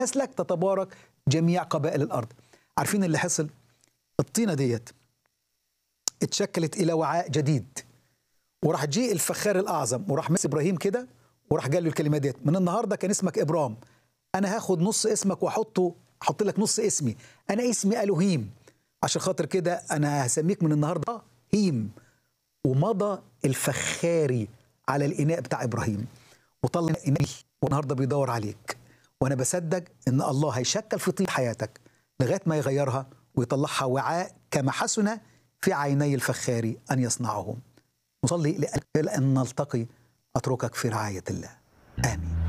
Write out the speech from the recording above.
نسلك تتبارك جميع قبائل الارض عارفين اللي حصل الطينه ديت اتشكلت الى وعاء جديد وراح جه الفخار الاعظم وراح مس ابراهيم كده وراح قال له الكلمات ديت من النهارده كان اسمك ابرام انا هاخد نص اسمك واحطه احط لك نص اسمي انا اسمي الوهيم عشان خاطر كده انا هسميك من النهارده هيم ومضى الفخاري على الاناء بتاع ابراهيم وطلع الاناء والنهارده بيدور عليك وانا بصدق ان الله هيشكل في طين حياتك لغايه ما يغيرها ويطلعها وعاء كما حسن في عيني الفخاري ان يصنعه نصلي لان نلتقي اتركك في رعايه الله امين